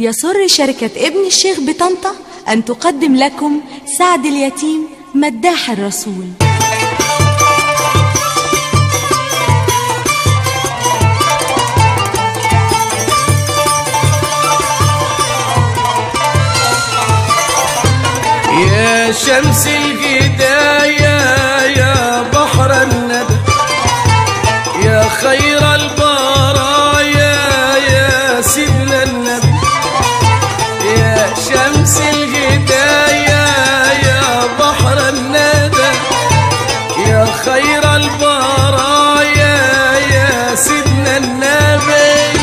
يسر شركة ابن الشيخ بطنطا أن تقدم لكم سعد اليتيم مداح الرسول يا شمس الهدايا يا بحر الندى يا خير البرايا يا سيدنا النبي يا شمس الهدايا يا بحر الندى يا خير البرايا يا سيدنا النبي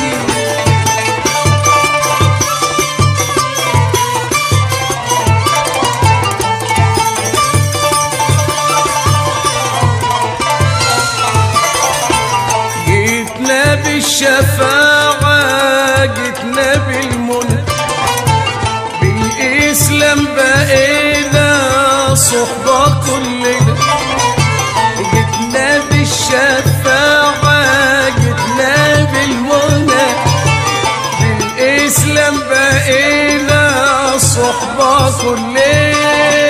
جيتنا بالشفاعة جيتنا بالمنى بالإسلام بقينا صحبة كلنا جيتنا بالشفاعة جيتنا بالمنى بالإسلام بقينا صحبة كلنا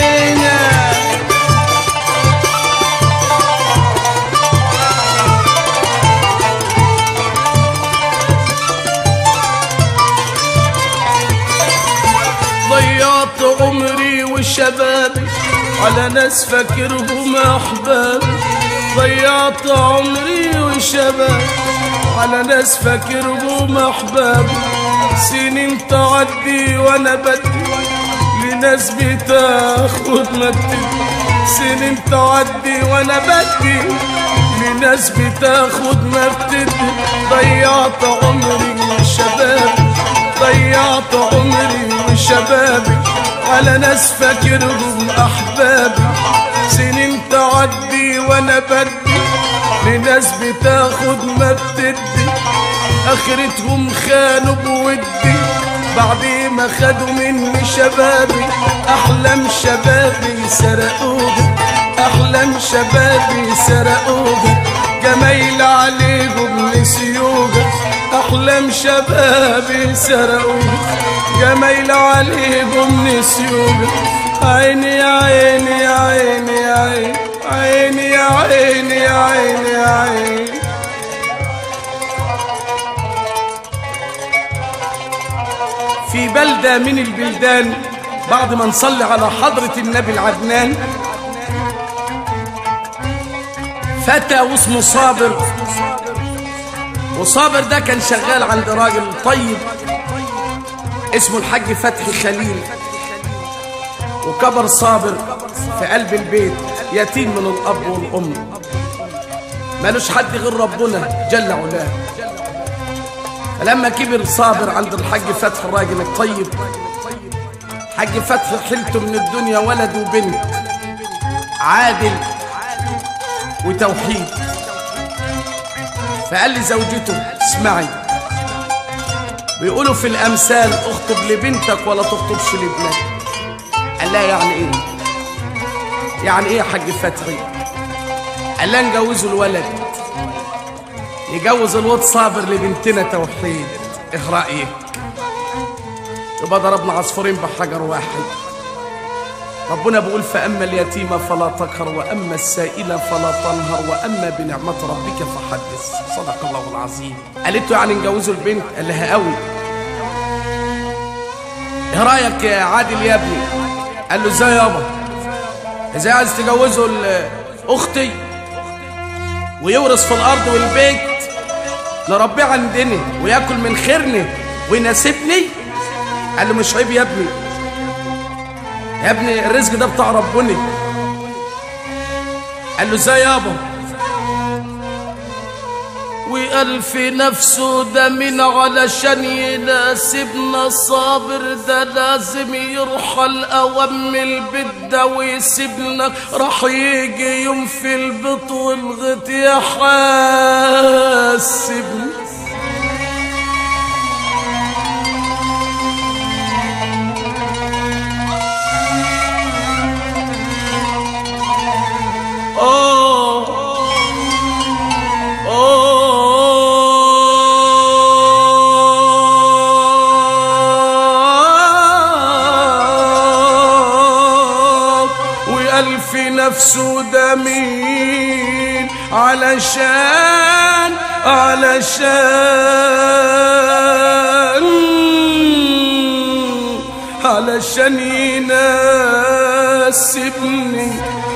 ضيعت عمري وشبابي على ناس فاكرهم احبابي ضيعت عمري وشبابي على ناس فاكرهم احبابي سنين تعدي وانا بدي لناس بتاخد مدي سنين تعدي وانا بدي لناس بتاخد ما بتدي ضيعت عمري وشبابي ضيعت عمري وشبابي على ناس فاكرهم احبابي سنين تعدي وانا بدي لناس بتاخد ما بتدي اخرتهم خانوا بودي بعد ما خدوا مني شبابي احلام شبابي سرقوها احلام شبابي سرقوها جمايل عليهم نسيوها احلام شبابي سرقوها جمايل عليهم نسيوها عيني يا عيني يا عيني يا عيني عيني يا عيني يا عيني يا عيني في بلدة من البلدان بعد ما نصلي على حضرة النبي العدنان فتى واسمه صابر وصابر ده كان شغال عند راجل طيب اسمه الحاج فتحي خليل وكبر صابر في قلب البيت يتيم من الأب والأم مالوش حد غير ربنا جل علاه فلما كبر صابر عند الحاج فتحي الراجل الطيب حاج فتحي حلته من الدنيا ولد وبنت عادل وتوحيد فقال لي زوجته اسمعي بيقولوا في الامثال اخطب لبنتك ولا تخطبش لابنك قال لها يعني ايه يعني ايه يا حاج فتحي قال لها نجوزوا الولد يجوز الواد صابر لبنتنا توحيد ايه رايك يبقى ضربنا عصفورين بحجر واحد ربنا بيقول فأما اليتيم فلا تقهر وأما السائل فلا تنهر وأما بنعمة ربك فحدث صدق الله العظيم قالت له يعني نجوزوا البنت قال لها قوي ايه رايك يا عادل يا ابني قال له ازاي يابا ازاي عايز تجوزه ل- اختي ويورث في الارض والبيت نربيه عندنا وياكل من خيرنا ويناسبني قال له مش عيب يا ابني يا ابني الرزق ده بتاع ربنا قال له ازاي يابا وقال في نفسه ده من علشان يناسبنا صابر ده لازم يرحل اوام البيت ده ويسيبنا راح يجي يوم في البيت والغط يحاسبنا آه وقال في نفسه ده مين علشان علشان علشان يناسبني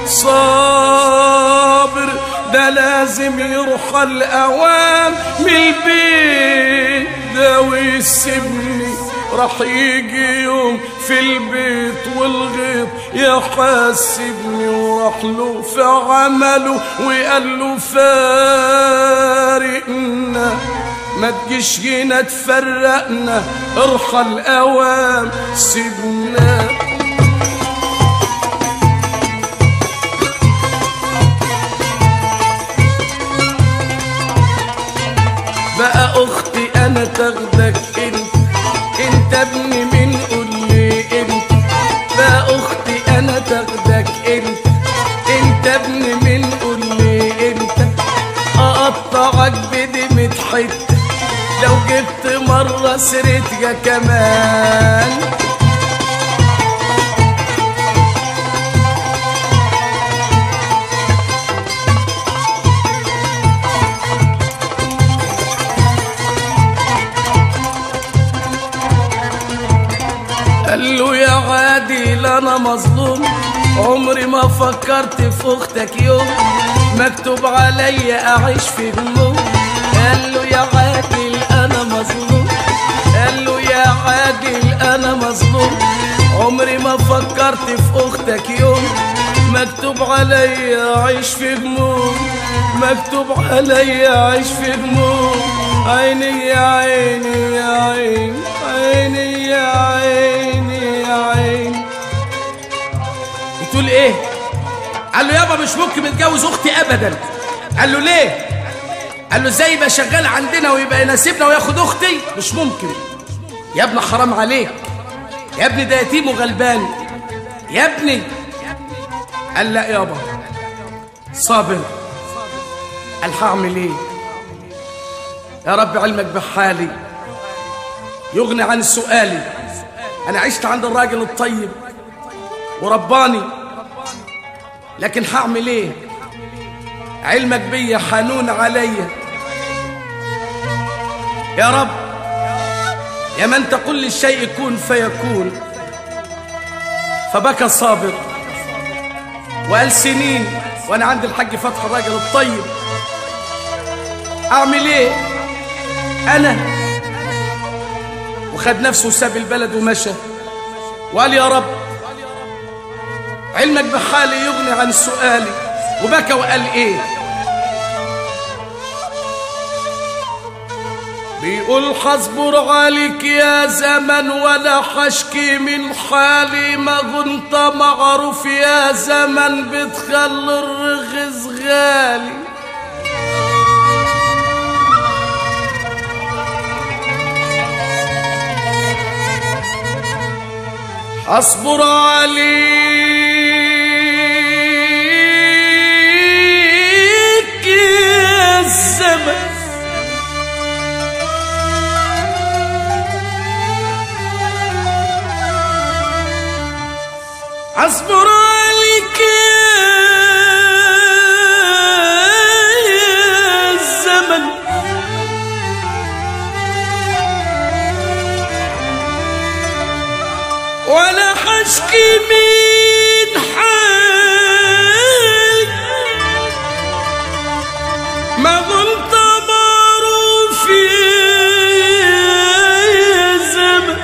صابر ده لازم يروح الأوام من البيت ده ويسيبني راح يجي يوم في البيت والغيط يحاسبني وراح له في عمله وقال له فارقنا ما تجيش هنا تفرقنا ارحل اوام سيبنا بقى اختي انا تاخدك انت انت ابني من قول لي انت بقى اختي انا تاخدك انت انت ابني من قول لي انت اقطعك بدمة حته لو جبت مرة سيرتك كمان قال له يا عادل انا مظلوم عمري ما فكرت في اختك يوم مكتوب عليا اعيش في هموم قال له يا عادل انا مظلوم قال له يا عادل انا مظلوم عمري ما فكرت في اختك يوم مكتوب عليا اعيش في هموم مكتوب عليا اعيش في هموم عيني يا عيني يا عيني عيني يا عيني يا عيني بتقول ايه قال له يابا مش ممكن اتجوز اختي ابدا قال له ليه قال له ازاي يبقى شغال عندنا ويبقى يناسبنا وياخد اختي مش ممكن يا ابني حرام عليك يا ابني ده يتيم وغلبان يا ابني قال لا يابا صابر قال هعمل ايه يا رب علمك بحالي يغني عن سؤالي انا عشت عند الراجل الطيب ورباني لكن هعمل ايه علمك بيا حنون عليا يا رب يا من تقول للشيء كن فيكون فبكى صابر وقال سنين وانا عند الحاج فتح الراجل الطيب اعمل ايه انا وخد نفسه وساب البلد ومشى وقال يا رب علمك بحالي يغني عن سؤالي وبكى وقال ايه بيقول حصبر عليك يا زمن ولا حشكي من حالي ما كنت معروف يا زمن بتخلي الرغز غالي اصبر عليك يا الزمن اصبر عليك يا الزمن ولا حشكي من حال ما ظلت معروف يا زمن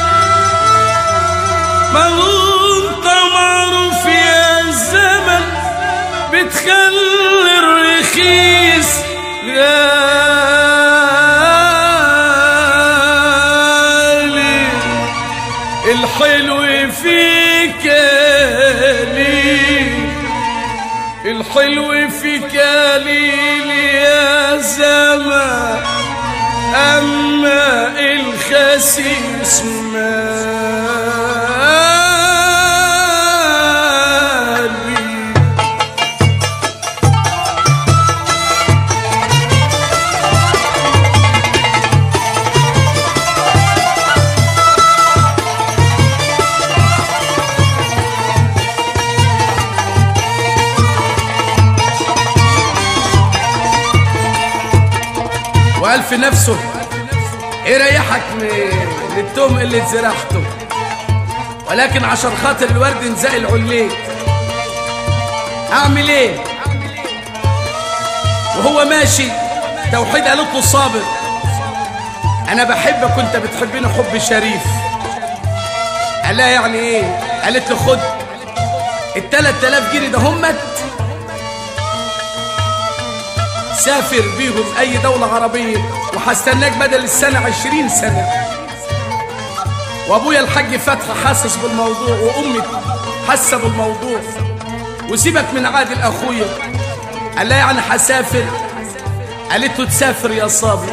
ما ظلت معروف يا زمن بتخلي الرخيص غالي الحلو فيك لي الحلو فيك ليل يا زمان أما الخسيس مالي وقال في نفسه ايه ريحك من التهم اللي اتزرعته ولكن عشان خاطر الورد نزق العليل اعمل ايه وهو ماشي توحيد قالت له صابر انا بحبك وانت بتحبني حب شريف قال لها يعني ايه قالت له خد التلات تلاف جنيه ده همت سافر بيهم اي دولة عربية وهستناك بدل السنة عشرين سنة وابويا الحاج فتحي حاسس بالموضوع وامي حاسة بالموضوع وسيبك من عادل اخويا قال لها يعني هسافر قالت له تسافر يا صابر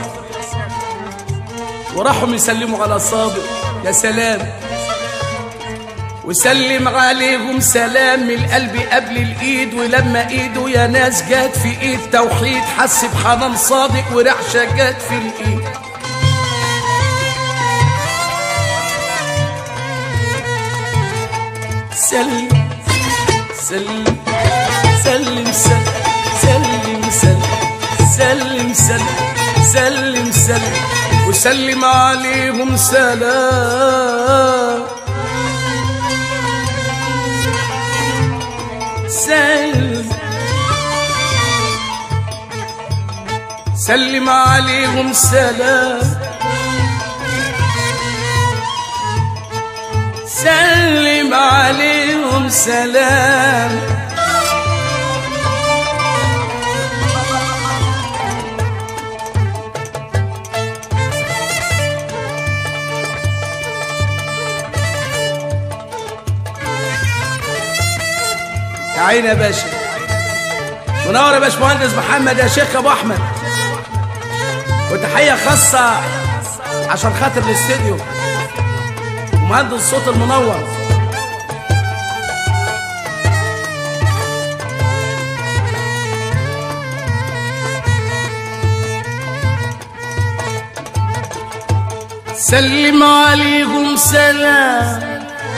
وراحوا يسلموا على صابر يا سلام وسلم عليهم سلام من القلب قبل الايد ولما ايده يا ناس جات في ايد توحيد حس بحنان صادق ورعشه جات في الايد سلم سلم سلم سلم سلم سلم سلم سلم سلم سلم وسلم عليهم سلام سلم سلم عليهم سلام سلم عليهم سلام يا عيني يا باشا منور يا باشمهندس محمد يا شيخ ابو احمد وتحيه خاصه عشان خاطر الاستديو ومهندس الصوت المنور سلم عليهم سلام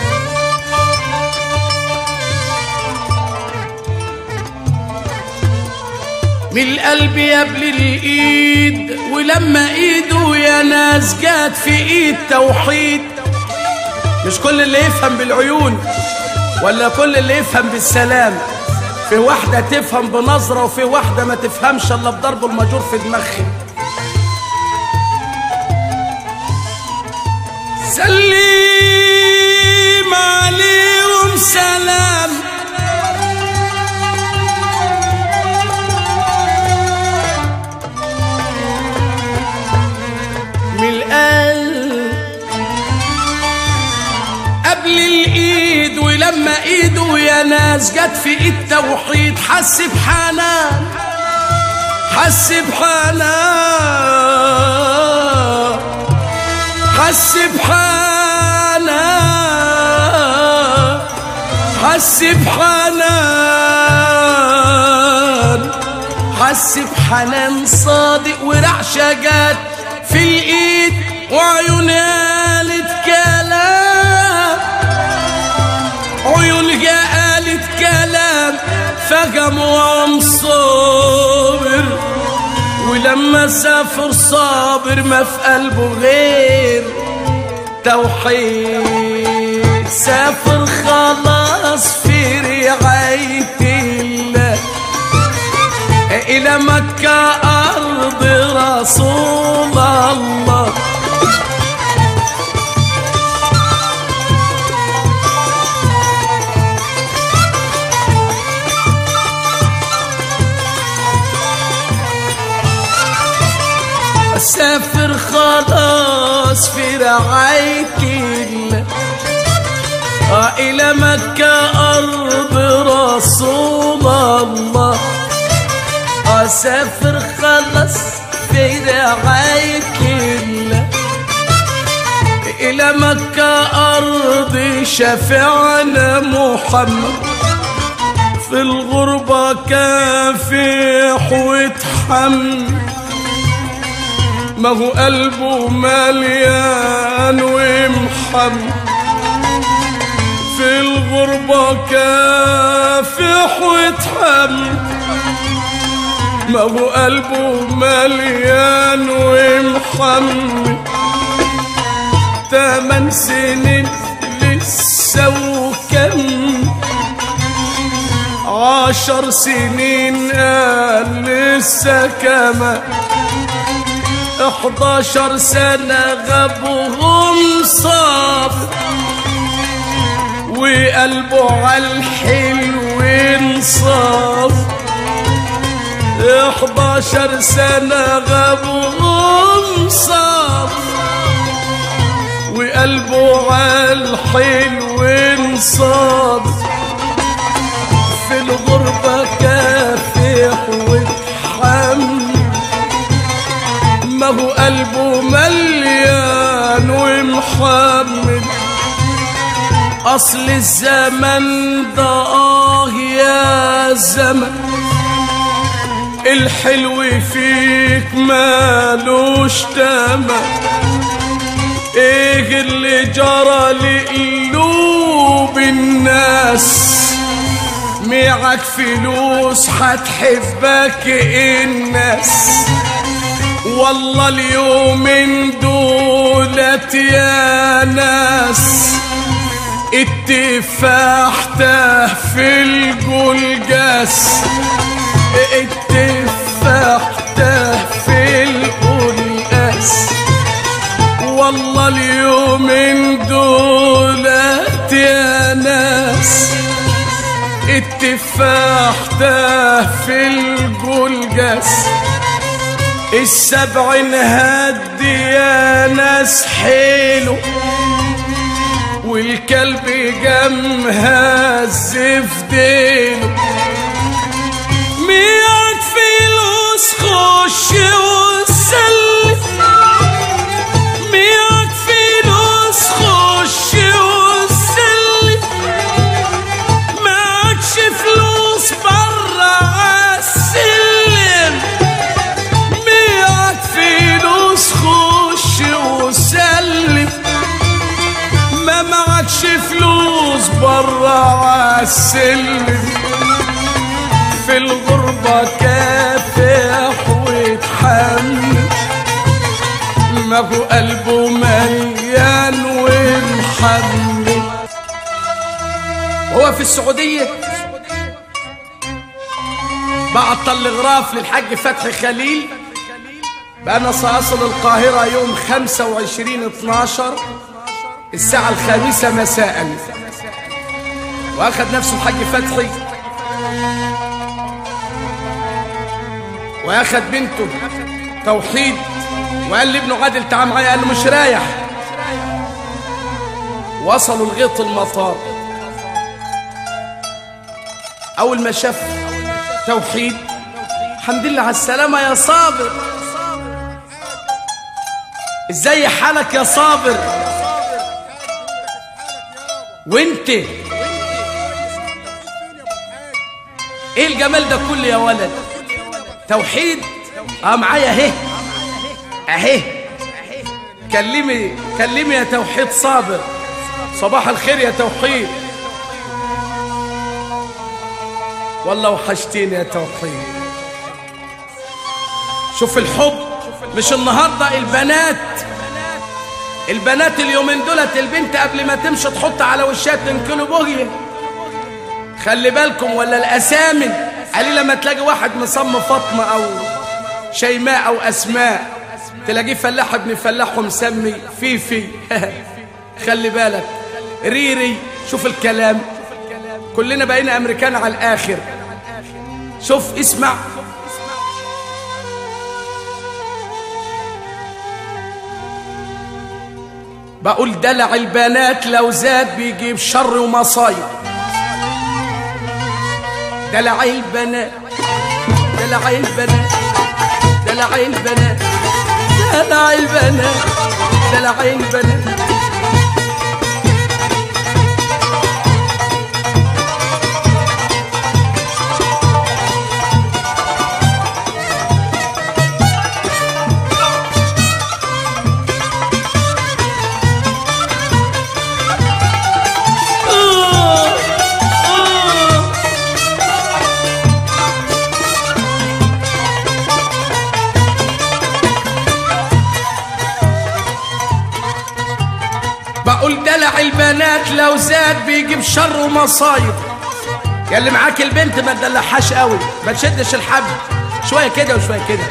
من القلب قبل الايد ولما ايده يا ناس جات في ايد توحيد مش كل اللي يفهم بالعيون ولا كل اللي يفهم بالسلام في واحدة تفهم بنظرة وفي واحدة ما تفهمش الا بضرب المجور في دماغها سلم عليهم سلام من القلب قبل الايد ولما ايده يا ناس جت في ايد توحيد حس بحنان حس بحنان حس بحنان حس بحنان حس بحنان صادق ورعشة جت في الايد وعيون قالت كلام عيون قالت كلام فجمعهم صابر ولما سافر صابر ما في قلبه غير توحيد سافر خلاص في رعاية الله إلى مكة أرض رسول الله سافر خلاص في رعاية الله آه إلى مكة أرض رسول الله أسافر خلص في رعاية الله إلى مكة أرض شفعنا محمد في الغربة كافح واتحمل ما هو قلبه مليان ومحمل في الغربة كافح واتحمل ما هو قلبه مليان ومحمل تمن سنين لسه وكم عشر سنين قال لسه كمان احداشر سنة غابهم صابر وقلبه عالحلو انصاف احداشر سنة غابهم صاب وقلبه عالحلو انصاب في الغربة كافح وتحمل ما هو قلبه مليان ومحمل أصل الزمن ده آه يا زمن الحلو فيك مالوش تمن ايه اللي جرى لقلوب الناس معك فلوس هتحبك الناس والله اليومين دولت يا ناس التفاح تاه في الجلجاس التفاح تاه في القلقاس والله اليومين دولت يا ناس التفاح تاه في الجلجاس السبع نهد يا ناس حلو والكلب جمها الزفدينه مياك فلوس خش وسلف مياك فلوس خش وسلف معكش فلوس برا عالسلم مياك فلوس خش وسلف ما معكش فلوس برا عالسلم في الغربة كافح ويتحمل ما هو قلبه مليان ومحمل هو في السعودية بعت تلغراف للحاج فتحي خليل بأنا سأصل القاهرة يوم 25 12 الساعة الخامسة مساء وأخذ نفسه الحاج فتحي وأخذ بنته توحيد وقال لابنه عادل تعال معايا قال له مش رايح وصلوا لغيط المطار أول ما شاف توحيد الحمد لله على السلامة يا صابر ازاي حالك يا صابر وانت ايه الجمال ده كله يا ولد توحيد اه معايا اهي اهي كلمي كلمي يا توحيد صابر صباح الخير يا توحيد والله وحشتيني يا توحيد شوف الحب مش النهارده البنات البنات اليومين دولت البنت قبل ما تمشي تحط على وشها 2 كيلو بوهيه خلي بالكم ولا الاسامي علي لما تلاقي واحد مصم فاطمه او شيماء او اسماء تلاقيه فلاح ابن فلاح ومسمي فيفي خلي بالك ريري شوف الكلام كلنا بقينا امريكان على الاخر شوف اسمع بقول دلع البنات لو زاد بيجيب شر ومصايب دلع البنات دلع البنات دلع البنات دلع البنات دلع البنات البنات لو زاد بيجيب شر ومصايب يا اللي معاك البنت ما تدلعهاش قوي ما تشدش الحبل شويه كده وشويه كده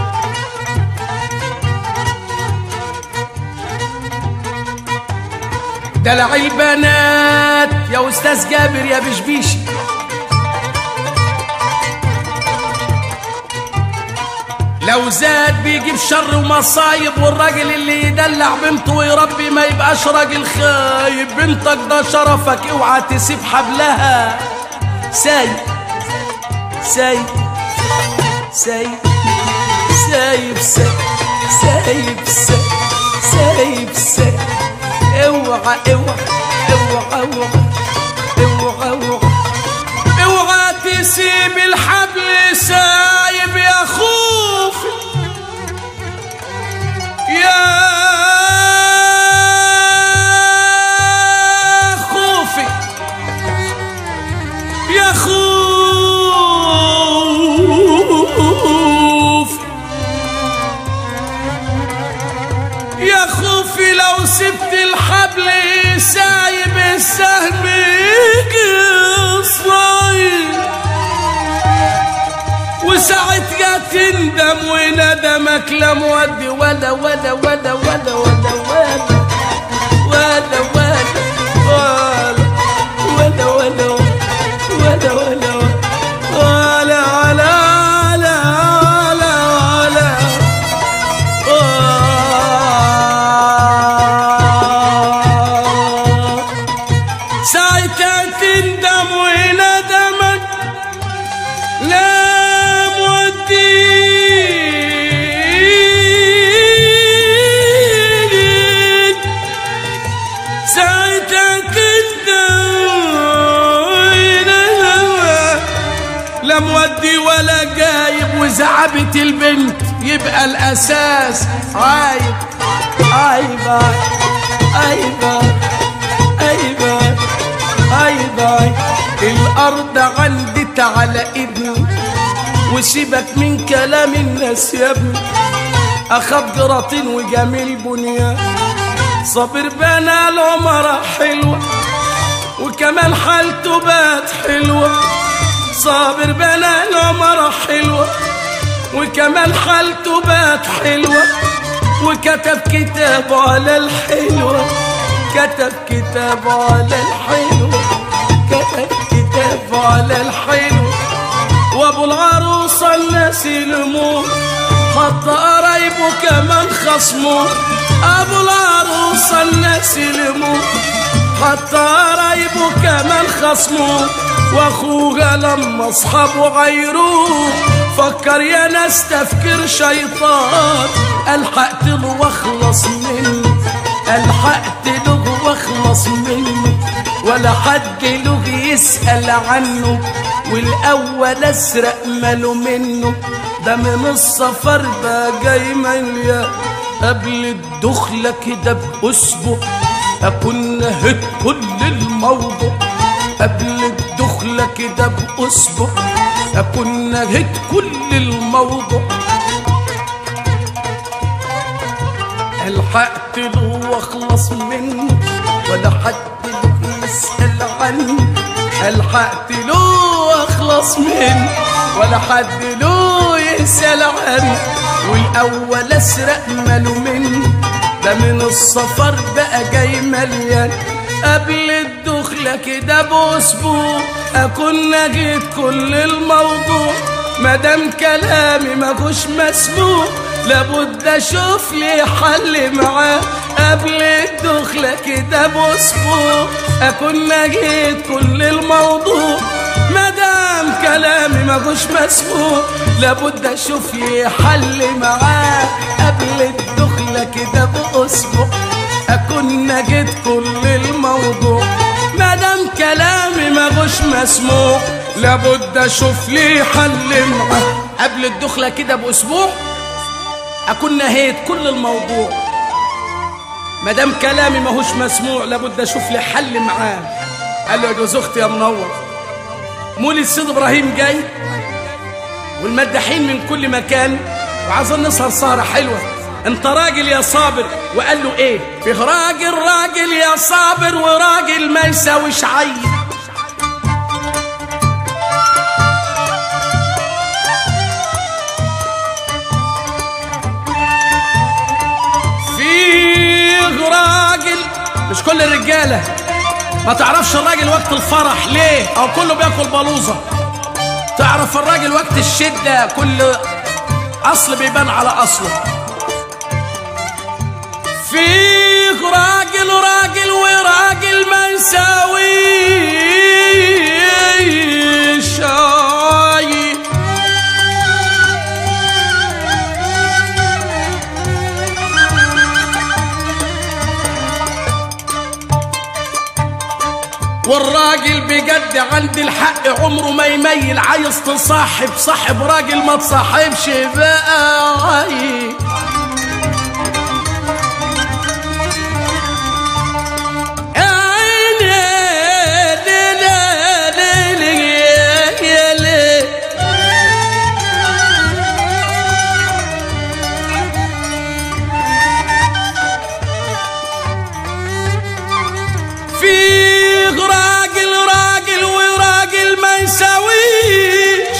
دلع البنات يا استاذ جابر يا بشبيشي لو زاد بيجيب شر ومصايب والراجل اللي يدلع بنته ويربي ما يبقاش راجل خايب بنتك ده شرفك اوعى تسيب حبلها سايب سايب سايب سايب سايب سايب سايب سايب سايب اوعى اوعى اوعى اوعى اوعى اوعى اوعى تسيب الحبل سايب يا خوفي يا خوفي يا خوف يا خوفي لو سبت الحبل سايب السهم صايب وساعتها تندم وندمك لا مودي ولا ولا ولا ولا ولا ولا ولا ولا ولا ولا ولا ولا ولا ولا ولا ولا ولا ولا ساعتها تندم وندمك لا موديك ساعتها تندم وندمك لا مودي ولا جايب وزعبت البنت يبقى الاساس عايب عايب عايب عايب عايب عايب الارض عندي تعالى ابني وسيبك من كلام الناس يا ابني اخاف جراطين وجميل بنيان صابر بنا العمر حلوه وكمان حالته بات حلوه صابر بنا العمر حلوه وكمان حالته بات حلوه وكتب كتاب على الحلوه كتب كتاب على الحلوه كتب كتاب على الحلوه وابو العروسه الناس يلموه حتى قرايبه كمان خصموه ابو العروسه الناس يلموه حتى قرايبه كمان خصموه واخوها لما اصحابه غيروه فكر يا ناس تفكير شيطان الحقت له واخلص منه الحقت له واخلص منه ولا حد له يسأل عنه والأول أسرق ماله منه ده من السفر ده جاي مليان قبل الدخلة كده بأسبوع أكون نهيت كل الموضوع قبل الدخلة كده بأسبوع أكون نهيت كل الموضوع الحقت له واخلص منه ولا حد له يسأل عنه الحقت له واخلص منه ولا حد له يسأل عنه والأول أسرق ماله منه ده من السفر بقى جاي مليان قبل الدخلة كده بأسبوع أكون نجيت كل الموضوع مادام كلامي ماهوش مسموع لابد اشوف لي حل معاه قبل الدخلة كده بأسبوع أكون نجيت كل الموضوع مادام كلامي ماهوش مسموع لابد اشوف لي حل معاه قبل الدخلة كده بأسبوع أكون نجيت كل الموضوع مادام كلامي ماهوش مسموع لابد اشوف لي حل معاه قبل الدخلة كده بأسبوع أكون نهيت كل الموضوع مادام كلامي ماهوش مسموع لابد اشوف لي حل معاه قال له يا جوز اختي يا منور مولد السيد ابراهيم جاي والمداحين من كل مكان وعايزين نسهر سهره حلوه انت راجل يا صابر وقال له ايه فيه راجل راجل يا صابر وراجل ما يساويش عيل فيه راجل مش كل الرجاله ما تعرفش الراجل وقت الفرح ليه او كله بياكل بلوزه تعرف الراجل وقت الشده كل اصل بيبان على اصله فيه راجل راجل وراجل ما يساويش عيل والراجل بجد عند الحق عمره ما يميل عايز تصاحب صاحب راجل ما تصاحبش بقى عيل يا عيني ليلى ليلى يا ليل فيه راجل راجل وراجل ما يساويش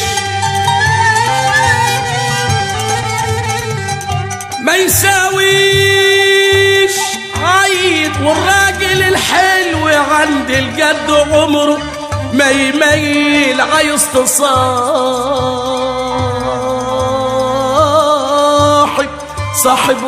ما يساويش عيد والراجل الحلو عند الجد عمره ما يميل عايز تصاحب صاحب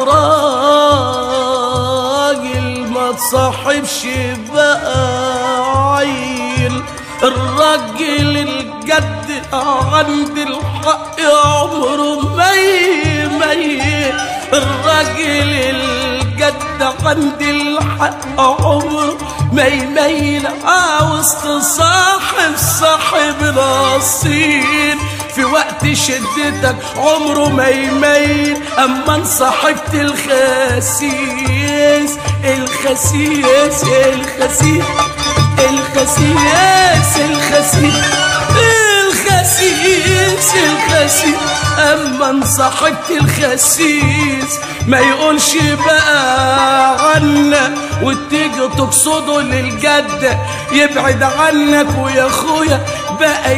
راجل ما تصاحبش بقى عيل الراجل الجد عند الحق عمره ما يميل الراجل الجد عند الحق عمره ما يميل عاوز تصاحب صاحب الاصيل في وقت شدتك عمره ما يميل اما انصاحبت الخسيس الخسيس الخسيس الخسيس الخسيس الخسيس الخسيس اما انصاحبت الخسيس ما يقولش بقى عنك وتيجي تقصده للجد يبعد عنك ويا اخويا بقى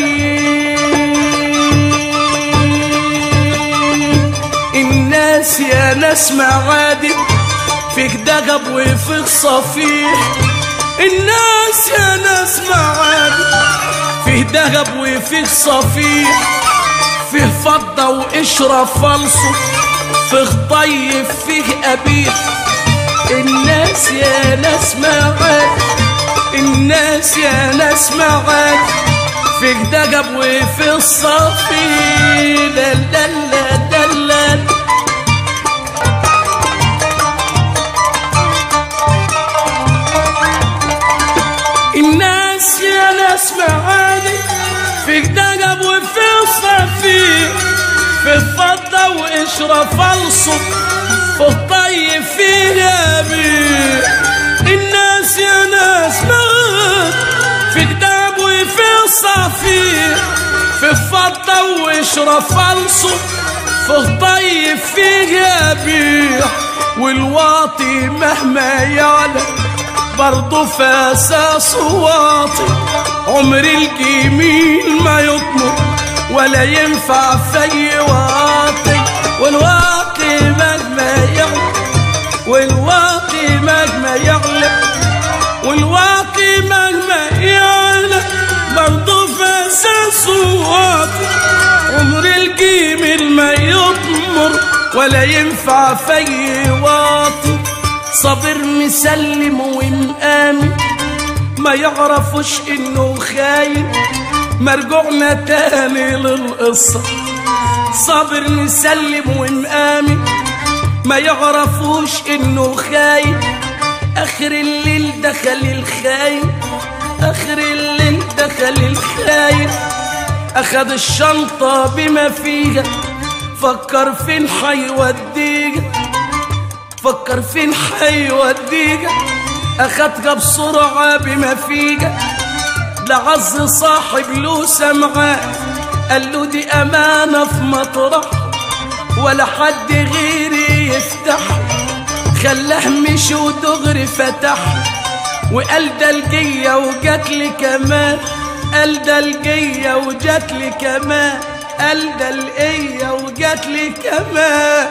يميل الناس يا ناس معادي فيك دغب وفيك صفيح الناس يا ناس معادي فيه دهب وفيه صفيح فيه فضة وقشرة فلصو فيه طيب فيه قبيح الناس يا ناس معاد الناس يا ناس معاد فيه دهب وفيه صفي لا لا لا لا لا الناس يا ناس معادي فيك دقب وفي صفي في فضة وقشرة فلصق في طيب في نبي الناس يا ناس معاد فيك دقب وفي صفي في فضة وقشرة فلصق في طيب في جبيح والواطي مهما يعلم برضه فاساس واطي عمر الجميل ما يطمر ولا ينفع في واطي والواطي مهما يعلى والواطي مهما يعلى والواطي مهما يعلى برضه فاساس واطي عمر الجميل ما يطمر ولا ينفع في واطي صابر مسلم ومآمن ما يعرفوش انه خاين مرجوعنا تاني للقصة صابر مسلم ومآمن ما يعرفوش انه خاين اخر الليل دخل الخاين اخر الليل دخل الخاين اخد الشنطة بما فيها فكر فين حيوديها فكر فين حيوديك اخدك بسرعة بما فيك لعز صاحب له سمعة قال له دي امانة في مطرح ولا حد غيري فتح خلاه مشي ودغري فتح وقال ده الجية وجات لي كمان قال ده الجية وجات لي كمان قال ده القية وجات لي كمان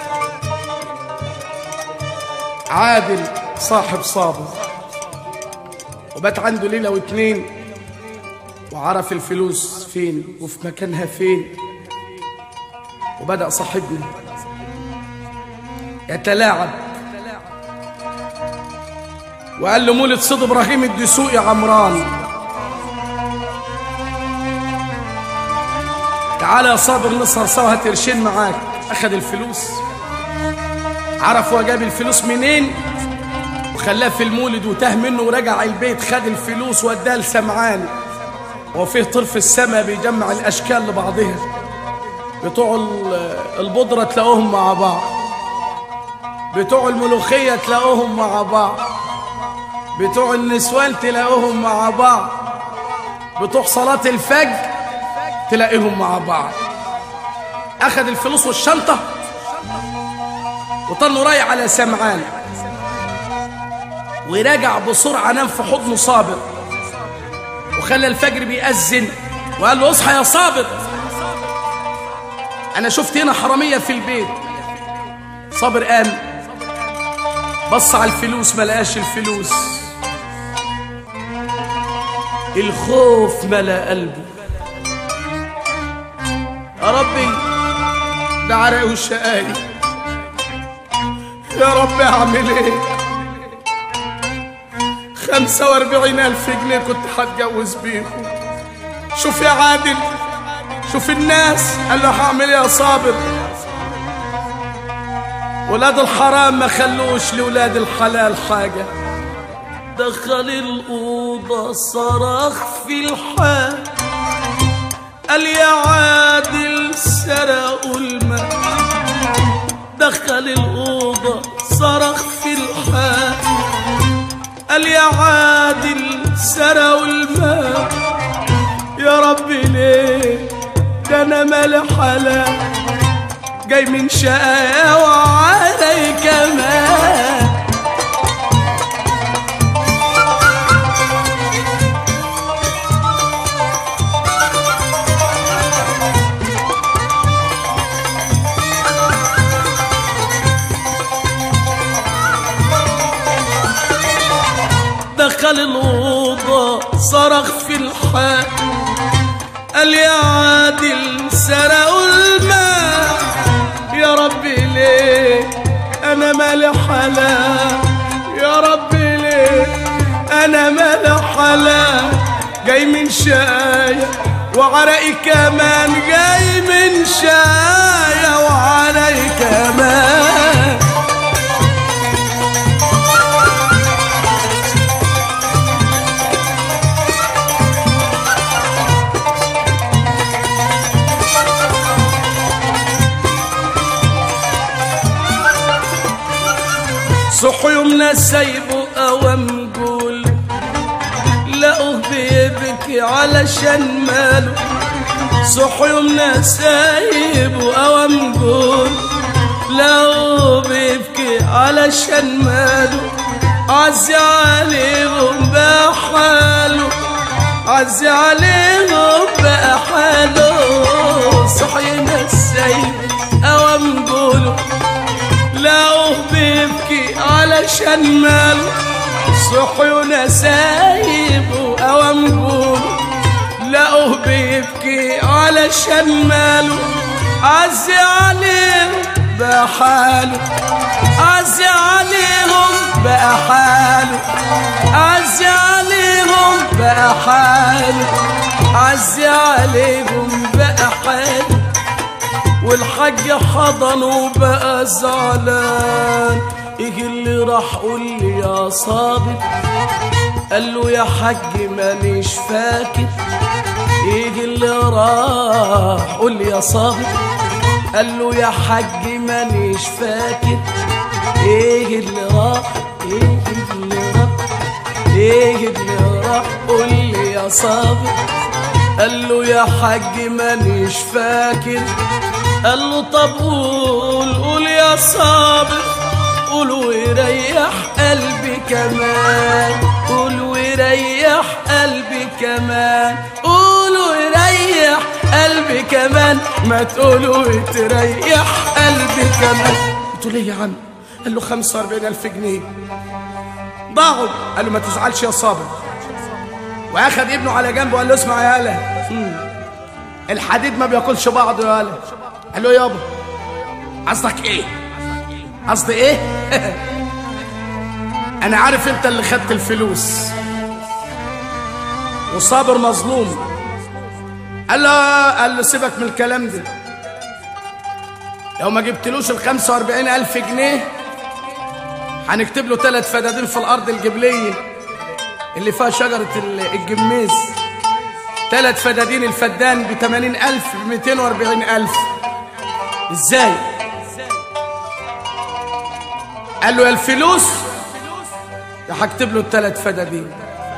عادل صاحب صابر وبات عنده ليلة واتنين وعرف الفلوس فين وفي مكانها فين وبدأ صاحبنا يتلاعب وقال له مولد صيد ابراهيم الدسوقي عمران تعالى يا صابر نسهر سوا هات قرشين معاك اخد الفلوس عرف هو جاب الفلوس منين وخلاه في المولد وتاه منه ورجع البيت خد الفلوس وداها لسمعان وفيه طرف السما بيجمع الاشكال لبعضها بتوع ال- البودرة تلاقوهم مع بعض بتوع الملوخية تلاقوهم مع بعض بتوع النسوان تلاقوهم مع بعض بتوع صلاة الفجر تلاقيهم مع بعض أخذ الفلوس والشنطة وطنه رايح على سمعان ورجع بسرعة نام في حضنه صابر وخلى الفجر بيأذن وقال له اصحى يا صابر انا شفت هنا حرامية في البيت صابر قام بص على الفلوس ما لقاش الفلوس الخوف ملا قلبه يا ربي ده عرق وشقاي يا رب اعمل ايه خمسة واربعين ألف جنيه كنت هتجوز بيهم شوف يا عادل شوف الناس قال له هعمل ايه يا صابر ولاد الحرام ما خلوش لولاد الحلال حاجة دخل الأوضة صرخ في الحال قال يا عادل سرقوا الماء دخل الأوضة صرخ في الحال قال يا عادل سرقوا الماء يا ربي ليه ده انا مالي حلال جاي من شقايا وعلي كمان دخل الأوضة صرخ في الحال قال يا عادل سرقوا الماء يا ربي ليه أنا مالي حلال يا ربي ليه أنا مالي حلال جاي من شاية وعرقي كمان جاي من شاية وعرقي كمان صحوا يومنا سايبه اوام قول لقوه بيبكي علشان ماله صحوا يومنا سايبه اوام قول لقوه بيبكي علشان ماله عزي عليهم بقى حاله عزي عليهم بقى حاله صحينا السايب اوام قوله لقوه بيبكي علشان ماله صحيونا سايب وقوام جوله لقوه بيبكي علشان ماله عزي عليهم بقى حاله عزي عليهم بقى حاله عزي عليهم بقى حاله عزي عليهم بقى حاله والحاج حضن وبقى زعلان ايه اللي راح قول لي يا صابر قال له يا حاج مانيش فاكر ايه اللي راح قول لي يا صابر قال له يا حاج مانيش فاكر ايه اللي راح ايه اللي راح ايه اللي راح قول لي يا صابر قال له يا حاج مانيش فاكر قال له طب قول قول يا صابر قول ويريح قلبي كمان قول ويريح قلبي كمان قول ويريح قلبي كمان ما تقول وتريح قلبي كمان قلت له ليه يا عم قال له 45000 جنيه ضاعوا قال له ما تزعلش يا صابر واخد ابنه على جنب وقال له اسمع يا هلا الحديد ما بياكلش بعضه يا هلا قال له يابا قصدك ايه قصدي ايه انا عارف انت اللي خدت الفلوس وصابر مظلوم قال له قال له سيبك من الكلام ده لو ما جبتلوش ال 45000 جنيه هنكتب له ثلاث فدادين في الارض الجبليه اللي فيها شجره الجميز ثلاث فدادين الفدان ب 80000 ب 240000 ازاي؟ قال له يا الفلوس يا هكتب له الثلاث فدادين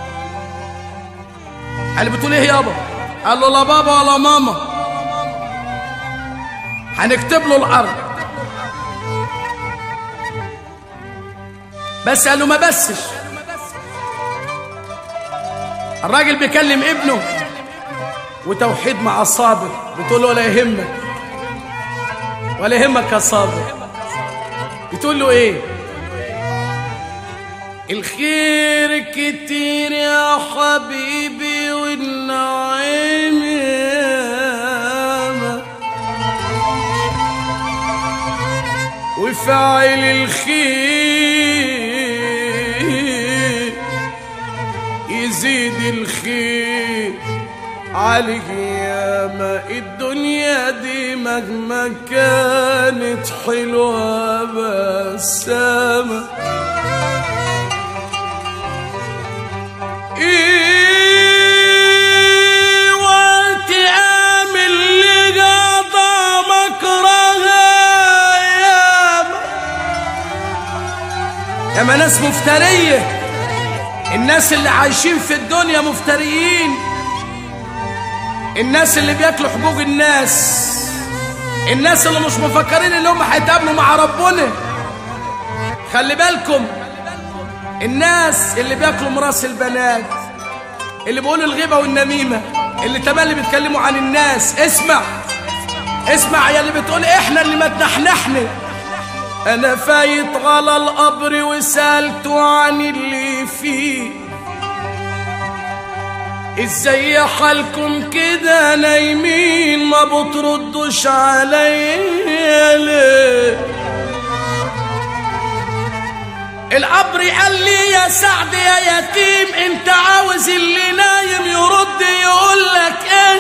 قال له بتقول ايه يابا؟ قال له لا بابا ولا ماما هنكتب له الارض بس قال له ما بسش الراجل بيكلم ابنه وتوحيد مع الصابر بتقول له ولا يهمك ولا يهمك يا صابر بتقول له ايه الخير كتير يا حبيبي والنعيم ياما وفعل الخير يزيد الخير عليك ياما الدنيا دي مهما كانت حلوة بسامة إيه وقت آمل لقضى مكرها ياما ياما ناس مفترية الناس اللي عايشين في الدنيا مفتريين الناس اللي بياكلوا حقوق الناس الناس اللي مش مفكرين ان هم هيتقابلوا مع ربنا خلي بالكم الناس اللي بياكلوا مراس البنات اللي بيقولوا الغيبة والنميمة اللي تملي بيتكلموا عن الناس اسمع اسمع يا اللي بتقول احنا اللي ما تنحنحنا انا فايت على القبر وسالته عن اللي فيه ازاي حالكم كده نايمين ما بتردوش عليا ليه القبر قال لي يا سعد يا يتيم انت عاوز اللي نايم يرد يقول لك ايه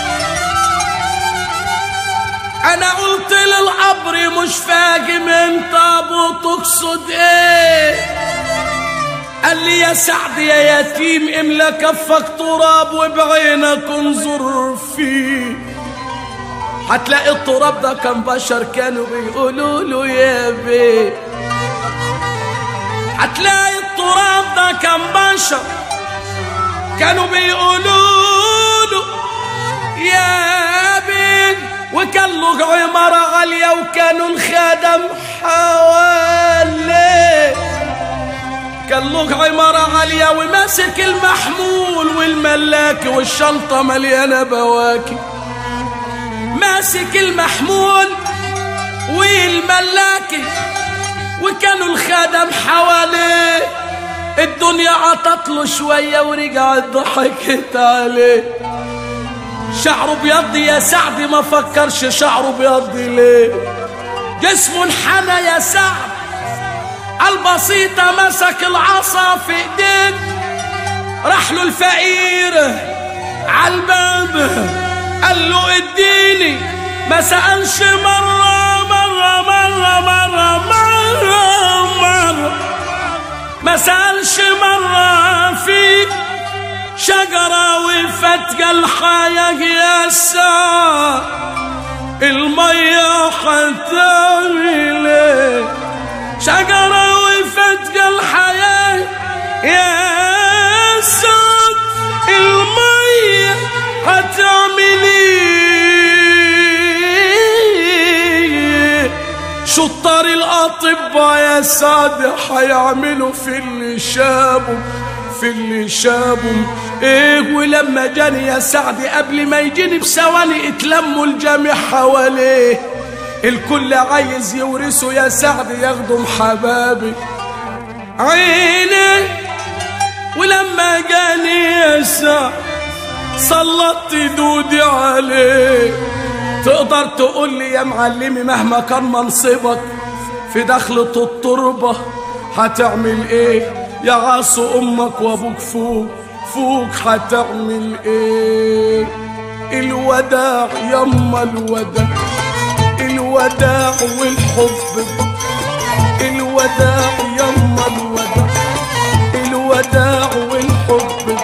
انا قلت للقبر مش فاهم انت بتقصد ايه قال لي يا سعد يا يتيم املا كفك تراب وبعينك انظر فيه هتلاقي التراب ده كان بشر كانوا بيقولوا له يا بيه هتلاقي التراب ده كان بشر كانوا بيقولوا له يا بيه وكان له عمارة غالية وكانوا الخدم حواليه كان له عمارة عالية وماسك المحمول والملاكي والشنطة مليانة بواكي ماسك المحمول والملاكي وكانوا الخدم حواليه الدنيا عطت له شوية ورجعت ضحكت عليه شعره بيض يا سعد ما فكرش شعره بيض ليه جسمه انحنى يا سعد البسيطة مسك العصا في ايديه راح له الفقير عالباب قال له اديني ما سألش مرة مرة مرة مرة مرة مرة ما سألش مرة في شجرة وفتقة الحياة يا سعد المية حتعمل ايه شجرة وفتقة الحياة يا سعد المية هتعمل ايه شطة يابا يا سعد هيعملوا في اللي شابوا في اللي شابوا ايه ولما جاني يا سعد قبل ما يجيني بثواني اتلموا الجميع حواليه الكل عايز يورثوا يا سعد ياخدوا حبابي عيني ولما جاني يا سعد سلطت دودي عليه تقدر تقول لي يا معلمي مهما كان منصبك في دخلة التربة هتعمل ايه يا عاصو امك وابوك فوق فوق هتعمل ايه الوداع يما الوداع الوداع والحب الوداع يما الوداع الوداع والحب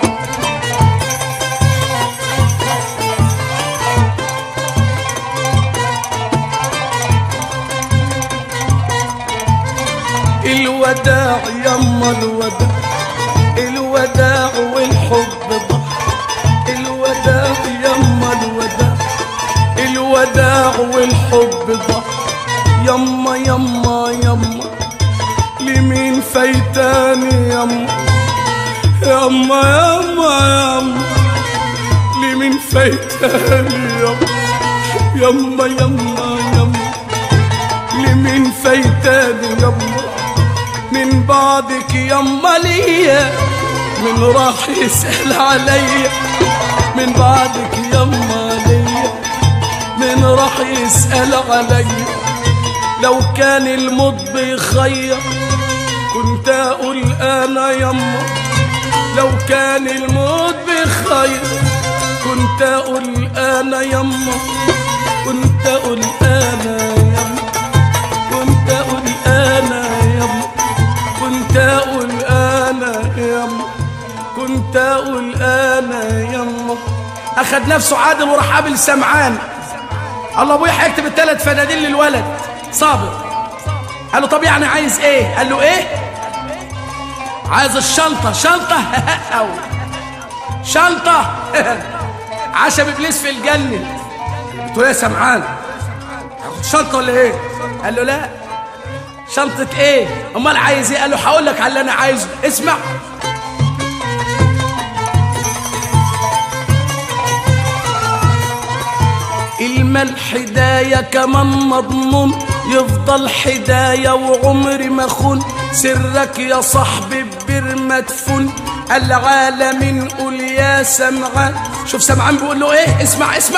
الوداع يما الوداع الوداع والحب ضح الوداع يما الوداع الوداع والحب ضح يما يما يما لمين فايتاني يما يما يما يما لمين فايتاني يما يما يما يما لمين فايتاني يما من بعدك يما ليا من راح يسأل عليا من بعدك يما ليا من راح يسأل عليا لو كان الموت بيخير كنت اقول انا يما لو كان الموت بخير كنت اقول انا يما كنت اقول انا يما كنت اقول انا يما كنت اقول انا يما كنت اقول انا يما اخد نفسه عادل وراح قابل سمعان الله ابويا هيكتب الثلاث فناديل للولد صابر قال له طب يعني عايز ايه قال له ايه عايز الشنطه شنطه أو شنطه عشب ابليس في الجنه قلت له يا سمعان هاخد شنطه ولا ايه قال له لا شنطه ايه امال عايز ايه قال له هقول لك على اللي انا عايزه اسمع المال حداية كمان مضمون يفضل حداية وعمري ما خون سرك يا صاحبي ببر مدفون العالمين قول يا سمعان شوف سمعان بيقول له ايه اسمع اسمع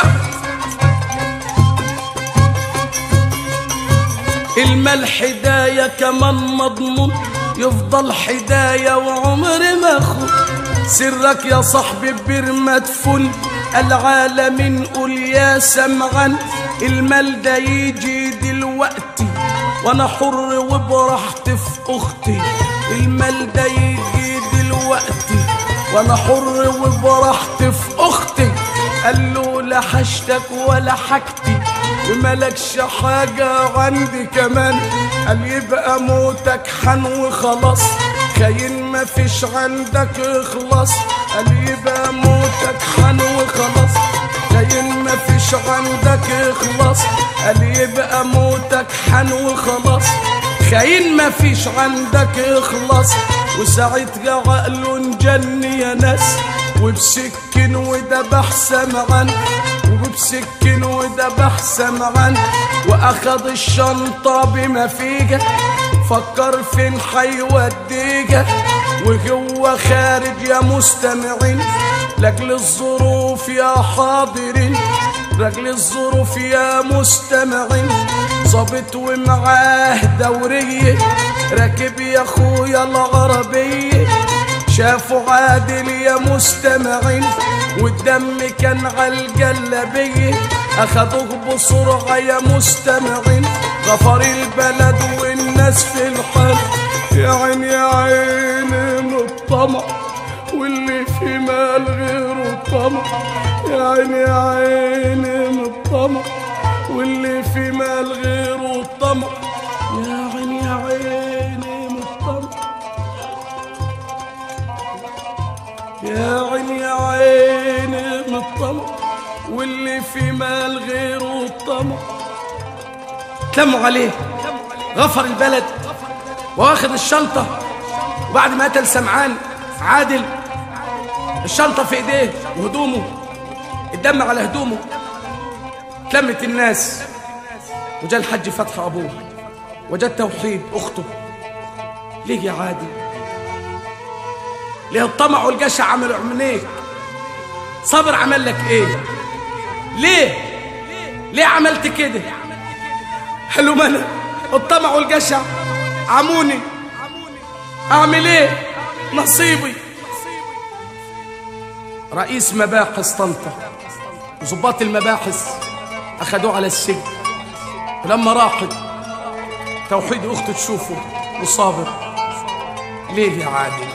المال حداية كمان مضمون يفضل حداية وعمري ما خون سرك يا صاحبي ببر مدفون العالمين قول يا سمعان المال ده يجي دلوقتي وانا حر وبراحتي في اختي المال ده يجي دلوقتي وانا حر وبراحتي في اختي قال له لا حشتك ولا حاجتي وملكش حاجة عندي كمان قال يبقى موتك حن وخلاص خاين مفيش عندك اخلاص قال يبقى موتك حن وخلاص خاين مفيش عندك اخلاص قال يبقى موتك حن وخلاص خاين مفيش عندك اخلاص وساعتها عقله انجن يا ناس وبسكن وذبح سمعان وبسكن وذبح سمعان واخد الشنطة بما فيها فكر فين حيوديها وهو خارج يا مستمعين لاجل الظروف يا حاضرين لاجل الظروف يا مستمعين ظابط ومعاه دورية راكب يا اخويا العربية شافوا عادل يا مستمعين والدم كان عالجلبية أخدوه بسرعة يا مستمعين غفر البلد والناس في الحال يا عين يا عين من الطمع واللي في مال غيره طمع يا عين يا عين من الطمع واللي في مال غيره طمع يا عين يا عين من الطمع يا عين يا عين من الطمع واللي في مال غيره الطمع تلموا عليه غفر البلد واخد الشنطة وبعد ما قتل سمعان عادل الشنطة في ايديه وهدومه الدم على هدومه تلمت الناس وجاء الحج فتح ابوه وجاء توحيد اخته ليه يا عادل ليه الطمع والجشع عملوا عمليك صبر عمل لك ايه ليه ليه عملت كده حلو ما انا الطمع والجشع عموني اعمل ايه نصيبي رئيس مباحث طنطا وظباط المباحث اخدوه على السجن ولما راحت توحيد اخته تشوفه وصابر ليه يا عادل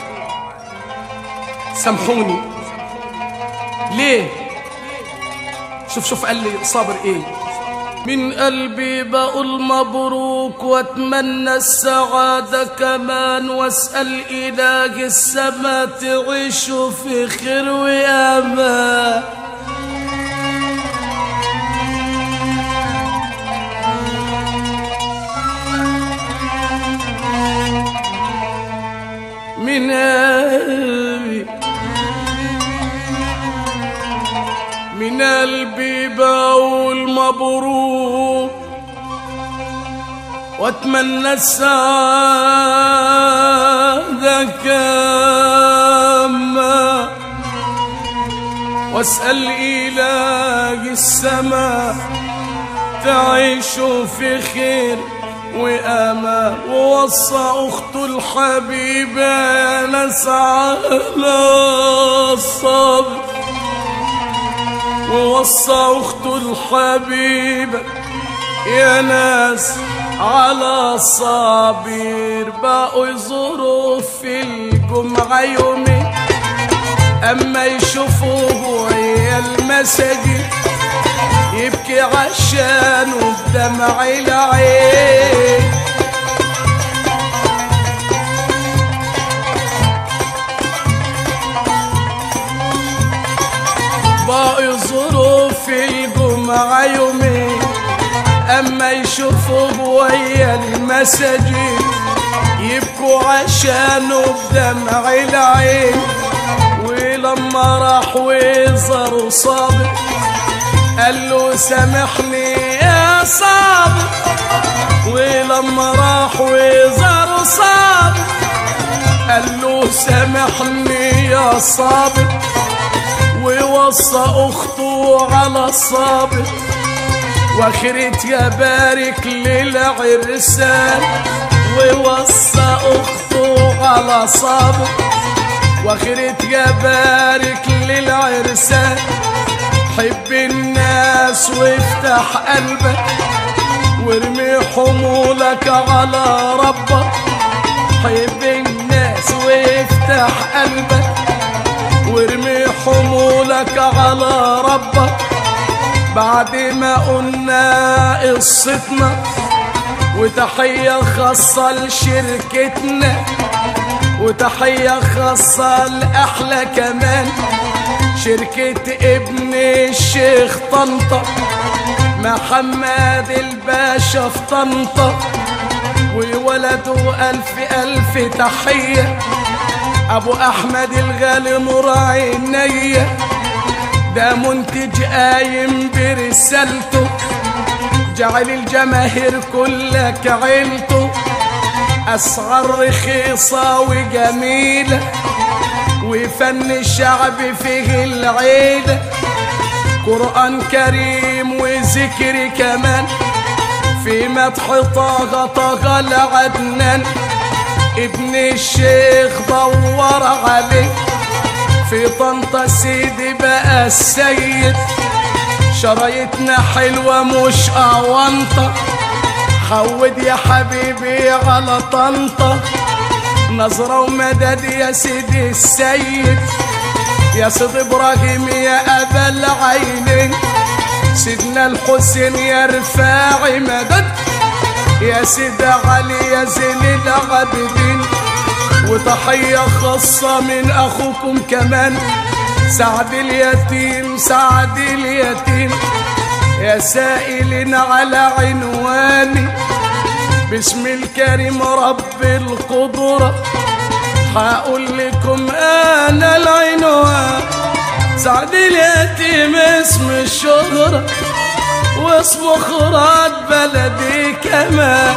سامحوني ليه شوف شوف قال لي صابر ايه من قلبي بقول مبروك واتمنى السعادة كمان واسأل إله السما تعيشوا في خير وأمان من قلبي من قلبي بقول مبروك واتمنى السعادة كما واسأل إله السماء تعيشوا في خير وأمان ووصى أخته الحبيبة يا ناس على الصبر ووصى أخته الحبيبة يا ناس على صابر بقوا يزوروا في الجمعة يومين أما يشوفوه ويا المساجد يبكي عشان بدمع العين بقوا يزوروا في الجمعة يومين أما يشوفوا ويا المساجد يبكوا عشانه بدمع العين ولما راح وزاروا صابر قال له سامحني يا صابر ولما راح وزاروا صابر قال له سامحني يا صابر ووصى اخته على الصابر واخرت يا بارك للعرسان ووصى اخته على صابر واخرت يا بارك للعرسان حب الناس وافتح قلبك وارمي حمولك على ربك حب الناس وافتح قلبك وارمي حمولك على ربك بعد ما قلنا قصتنا وتحية خاصة لشركتنا وتحية خاصة لأحلى كمان شركة ابن الشيخ طنطا محمد الباشا في طنطا وولده ألف ألف تحية أبو أحمد الغالي نور عينيا ده منتج قايم برسالته جعل الجماهير كلك عيلته أسعار رخيصة وجميلة وفن الشعب فيه العيلة قرآن كريم وذكر كمان في مدح طه طه العدنان ابن الشيخ دور عليه في طنطا سيدي بقى السيد شرايطنا حلوة مش أونطة حود يا حبيبي على طنطا نظرة ومدد يا سيدي السيد يا سيد إبراهيم يا أبا العينين سيدنا الحسين يا رفاعي مدد يا سيد علي يا زين العابدين وتحية خاصة من أخوكم كمان سعد اليتيم سعد اليتيم يا سائلين على عنواني باسم الكريم رب القدرة هقول لكم انا العنوان سعد اليتيم اسم الشهرة واسمه خراج بلدي كمان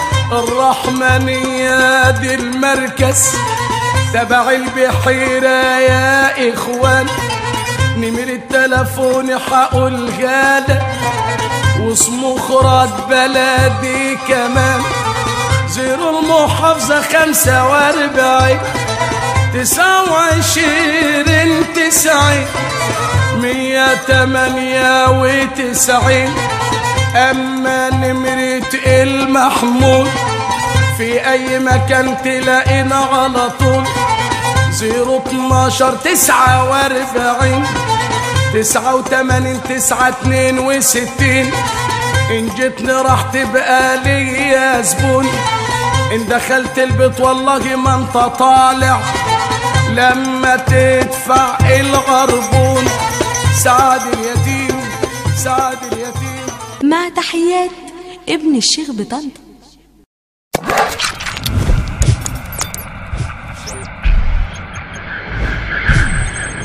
الرحمنية دي المركز تبع البحيرة يا إخوان نمر التلفون حقول غالة واسمه خراج بلدي كمان زيرو المحافظة خمسة واربعين تسعة وعشرين تسعين مية تمانية وتسعين أما نمرة المحمود في أي مكان تلاقينا على طول زيرو اتناشر تسعة واربعين تسعة وتمانين تسعة اتنين وستين إن جيتني راح تبقى ليا زبون إن دخلت البيت والله ما انت طالع لما تدفع الغربون سعد اليتيم سعد اليتيم مع تحيات ابن الشيخ بطنطا